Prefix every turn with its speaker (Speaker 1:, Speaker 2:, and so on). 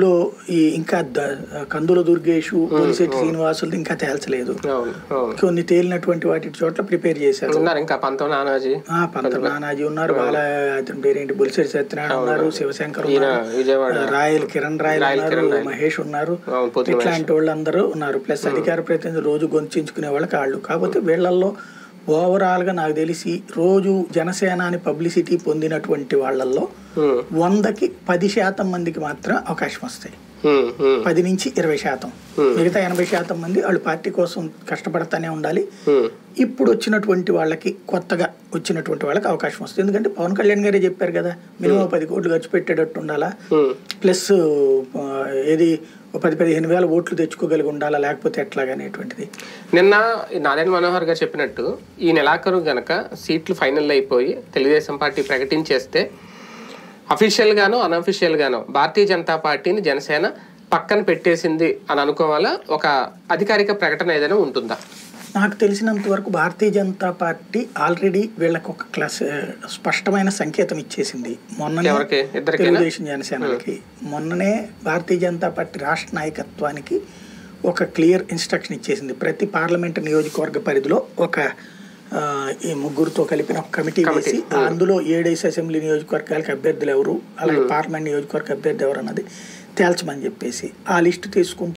Speaker 1: అందులో ఈ ఇంకా ద- కందుల దుర్గేషు పోలిశెట్టి శ్రీనివాసులు ఇంకా తేల్చలేదు
Speaker 2: అవును అవును
Speaker 1: కొన్ని తేలినటువంటి వాటి చోట్ల ప్రిపేర్ చేశారు
Speaker 2: ఉన్నారు ఇంకా పంతం నానాజీ
Speaker 1: ఆ పంత నానాజీ ఉన్నారు బాల అతని పేరేంటి బొలిశెట్టి సత్యనారాయణ ఉన్నారు శివశంకర్
Speaker 2: ఈయన
Speaker 1: ఉన్నారు
Speaker 2: Vijayawada
Speaker 1: Royal Kiran Royal
Speaker 2: Royal
Speaker 1: ఉన్నారు
Speaker 2: కిరణ్ రాయల్.
Speaker 1: మహేష్ ఉన్నారు
Speaker 2: అవును, పొత్తుల
Speaker 1: ఇట్లాంటి వాళ్ళందరూ ఉన్నారు ప్లస్ అధికార ప్రతినిధులు రోజు గొంతించుకునే వాళ్ళకి వాళ్ళు కాకపోతే వీళ్ళల్లో ఓవరాల్ గా నాకు తెలిసి రోజు జనసేన అని పబ్లిసిటీ పొందినటువంటి వాళ్ళల్లో
Speaker 2: ఉమ్,
Speaker 1: వందకి పది శాతం మందికి మాత్రం అవకాశం వస్తాయి
Speaker 2: ఉమ్, ఉమ్,
Speaker 1: పది నుంచి ఇరవై శాతం మిగతా ఎనభై శాతం మంది వాళ్ళు పార్టీ కోసం కష్టపడతానే ఉండాలి
Speaker 2: ఉమ్,
Speaker 1: ఇప్పుడు వచ్చినటువంటి వాళ్ళకి కొత్తగా వచ్చినటువంటి వాళ్ళకి అవకాశం వస్తుంది ఎందుకంటే పవన్ కళ్యాణ్ గారే చెప్పారు కదా మినిమం పది కోట్లు ఖర్చు పెట్టేటట్టు ఉండాలా
Speaker 2: ఉమ్.
Speaker 1: ప్లస్ ఆ, ఏది ఓ పది పదిహేను వేల ఓట్లు తెచ్చుకోగలిగి ఉండాలా లేకపోతే ఎట్లాగా అనేటువంటిది
Speaker 2: నిన్న ఈ నారాయణ మనోహర్ గారు చెప్పినట్టు ఈ నెలాఖరు గనక సీట్లు ఫైనల్ అయిపోయి తెలుగుదేశం పార్టీ ప్రకటించేస్తే అఫీషియల్ గానో అనఫీషియల్ గానో భారతీయ జనతా పార్టీని జనసేన పక్కన పెట్టేసింది అని అనుకోవాలా ఒక అధికారిక ప్రకటన ఏదైనా ఉంటుందా
Speaker 1: నాకు తెలిసినంత వరకు భారతీయ జనతా పార్టీ ఆల్రెడీ వీళ్ళకి ఒక క్లాస్ ఆ, స్పష్టమైన సంకేతం ఇచ్చేసింది మొన్ననే
Speaker 2: ఎవరికి ఇద్దరికైనా
Speaker 1: తెలుగుదేశం జనసేనకి మొన్ననే భారతీయ జనతా పార్టీ రాష్ట్ర నాయకత్వానికి ఒక క్లియర్ ఇన్స్ట్రక్షన్ ఇచ్చేసింది ప్రతి పార్లమెంట్ నియోజకవర్గ పరిధిలో ఒక ఆ, ఈ ముగ్గురుతో కలిపిన ఒక కమిటీ వేసి అందులో ఏడేసి అసెంబ్లీ నియోజకవర్గాలకు అభ్యర్థులు ఎవరు అలాగే పార్లమెంట్ నియోజకవర్గ అభ్యర్థి ఎవరు అన్నది తేల్చమని చెప్పేసి ఆ లిస్టు తీసుకుంటూ